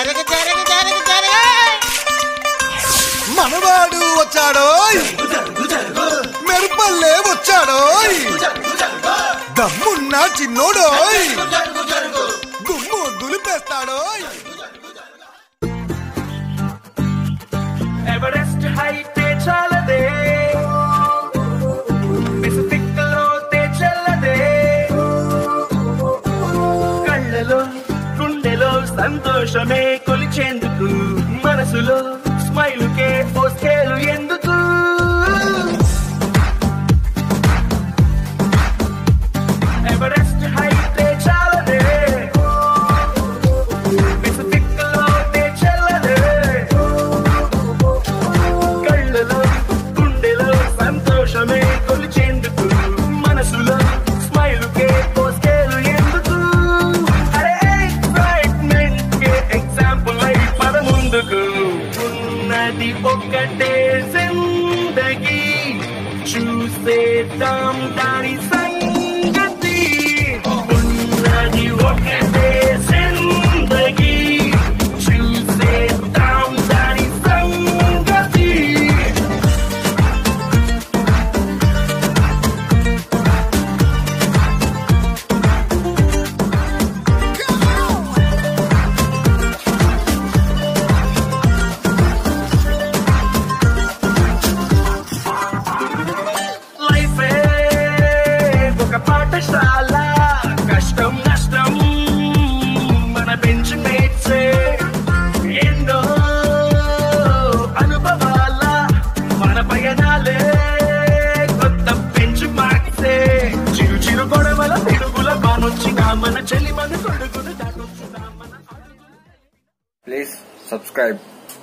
జరగ జరగ జరగ జరగ మనవాడు వచ్చాడో మెరుపల్లే వచ్చాడో దమ్మున్న చిన్నోడో దుమ్ము దులిపేస్తాడో ఎవరెస్ట్ హైట్ చాలదే పెసిఫిక్ లోతే చెల్లదే కళ్ళలో గుండెలో సంతోషమే కొలిచేందుకు మనసులో స్మైలుకే ఓ స్కేలు ఎందుకు ఎవరెస్ట్ హైట్ చాలదే పెసిఫిక్ లోతే చెల్లదే కళ్ళలో గుండెలో సంతోషమే కొలిచేందుకు మనసులో స్మైలుకే పోస్కేలు ఎందుకు అరే ఎక్సైట్మెంట్ కే ఎగ్జాంపుల్ అయి పద ముందుకు ఉన్నది ఒక్కటే జిందగీ చూసేద్దాం దాని సంగతి ఉన్నది ఒక్కటే జిందగీ చూసేద్దాం దాని సంగతి లైఫే ఒక పాఠశాల కష్టం నష్టం మన బెంచ్ మేట్సే ఎన్నో అనుభవాల మన పయనాలే కొత్త బెంచ్ మార్క్సే చిరు చిరు గొడవల పిడుగుల బానొచ్చినా మన చెలి మన కొడుకును దాటొచ్చునా మన Please subscribe.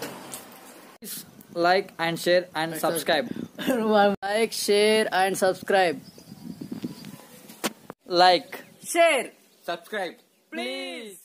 like and share and subscribe like, share, and subscribe. like Share. Subscribe. please